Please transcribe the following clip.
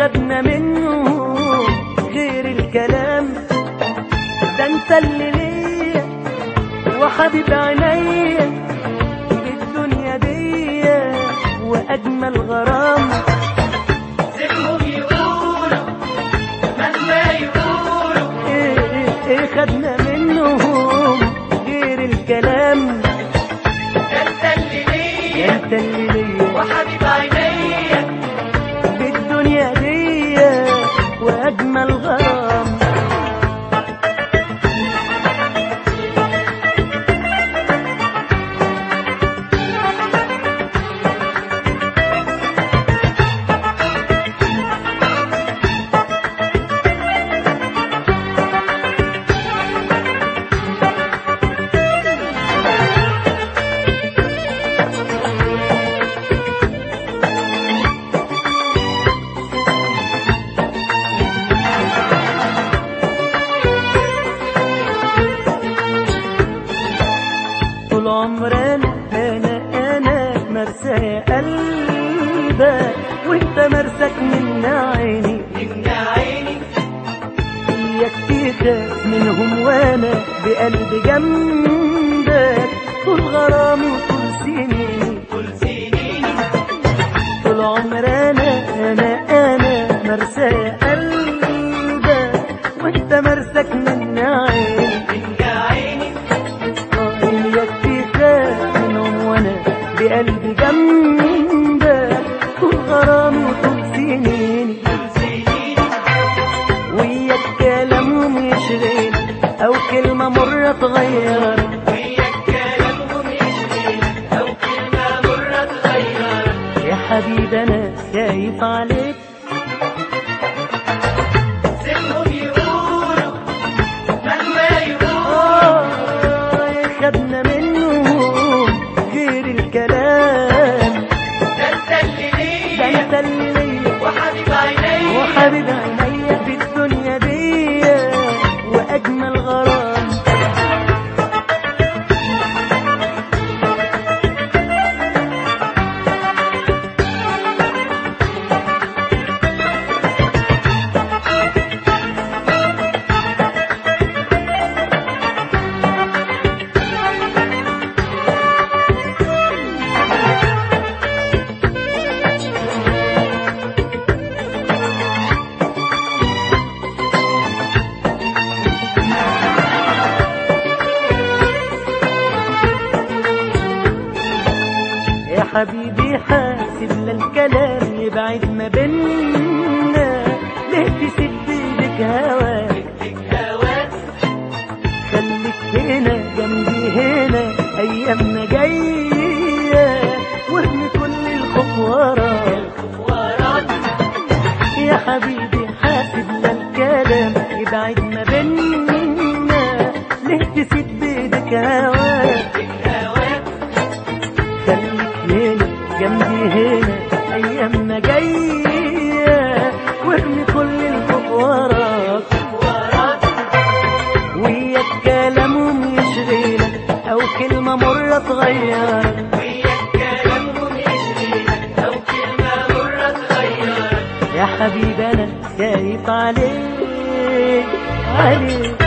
خدنا منه غير الكلام ده انت اللي ليا وحبيب عينيا بالدنيا دي واجمل غرام سيبهم يقولوا مهما يقولوا ايه ايه ايه خدنا منهم غير الكلام ده انت اللي ده ليا انت اللي ليا وحبيب عينيا بالدنيا دي واجمل غرام طول عمرنا انا انا مرسى يا قلبك وانت مرسك من عيني من عيني اياك تخاف منهم وانا بقلب جنبك طول غرامي وطول سنيني طول سنيني طول عمرنا انا انا مرسى يا قلبك وانت مرسك من عيني من عيني اياك تخاف منهم وانا بقلب جنبك طول غرامي وطول سنيني طول سنيني وياك كلامهم يشغل او كلمة مرة تغير وياك كلامهم يشغلك أو كلمة مرة تغيرك يا حبيبي انا خايف عليك سيبهم يقولوا مهما يقولوا آه خدنا منهم غير الكلام ده انت اللي ده ليا انت اللي ليا وحبيب عينيا وحبيب عينيا في الدنيا دي واجمل غرام يا حبيبي حاسب للكلام يبعد ما بيننا ليه تسيب بيدك هواك بدك هواك خليك هنا جنبي هنا ايامنا جايه وهم كل الخوف وراك وراك يا حبيبي حاسب للكلام يبعد ما بيننا ليه تسيب بيدك هواك بدك هواك خليك هنا جنبي هنا ايامنا جايه وارمي كل الخوف وراك وراك وياك كلامهم يشغلك او كلمه مره تغيرك وياك كلامهم يشغلك أو كلمة مرة تغيرك يا حبيبي انا خايف عليك عليك